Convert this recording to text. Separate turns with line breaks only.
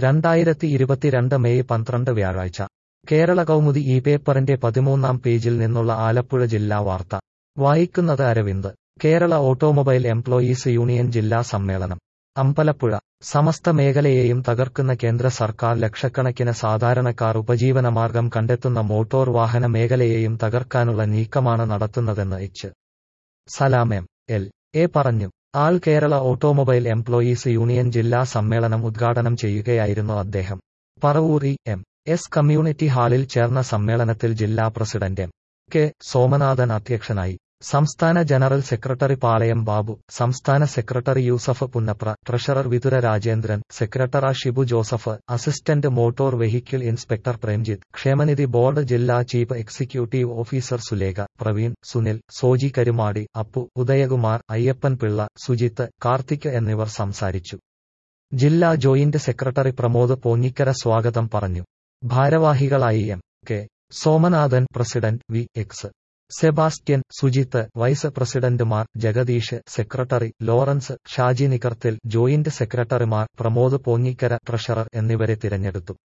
രണ്ടായിരത്തി ഇരുപത്തിരണ്ട് മെയ് പന്ത്രണ്ട് വ്യാഴാഴ്ച കേരള കൗമുദി ഈ പേപ്പറിന്റെ പതിമൂന്നാം പേജിൽ നിന്നുള്ള ആലപ്പുഴ ജില്ലാ വാർത്ത വായിക്കുന്നത് Aravind Kerala automobile employees union ജില്ലാ സമ്മേളനം അമ്പലപ്പുഴ സമസ്ത മേഖലയെയും തകർക്കുന്ന കേന്ദ്ര സർക്കാർ ലക്ഷക്കണക്കിന് സാധാരണക്കാർ ഉപജീവനമാർഗം കണ്ടെത്തുന്ന മോട്ടോർ വാഹന മേഖലയെയും തകർക്കാനുള്ള നീക്കമാണ് നടത്തുന്നതെന്ന് H Salam M L A പറഞ്ഞു all Kerala automobile employees union ജില്ലാ സമ്മേളനം ഉദ്ഘാടനം ചെയ്യുകയായിരുന്നു അദ്ദേഹം പറവൂരി എം എസ് കമ്മ്യൂണിറ്റി ഹാളിൽ ചേർന്ന സമ്മേളനത്തിൽ ജില്ലാ പ്രസിഡന്റ് എം കെ സോമനാഥൻ അധ്യക്ഷനായി സംസ്ഥാന ജനറൽ സെക്രട്ടറി പാളയം ബാബു സംസ്ഥാന secretary Yousuf Punnapra treasurer Vithura Rajendran secretary Shibu Joseph assistant motor vehicle inspector Premjith ക്ഷേമനിധി ബോർഡ് ജില്ലാ chief executive officer Sulekha Praveen Sunil Soji Karumadi Appu Udayakumar Ayyappan Pillai Sujith Karthik എന്നിവർ സംസാരിച്ചു ജില്ലാ ജോയിന്റ് സെക്രട്ടറി പ്രമോദ് പോഞ്ഞിക്കര സ്വാഗതം പറഞ്ഞു ഭാരവാഹികളായി M K Somanathan president V X Sebastian Sujith vice പ്രസിഡന്റുമാർ ജഗദീഷ് സെക്രട്ടറി ലോറൻസ് ഷാജി നികർത്തിൽ ജോയിന്റ് സെക്രട്ടറിമാർ പ്രമോദ് പോഞ്ഞിക്കര ട്രഷറർ എന്നിവരെ തിരഞ്ഞെടുത്തു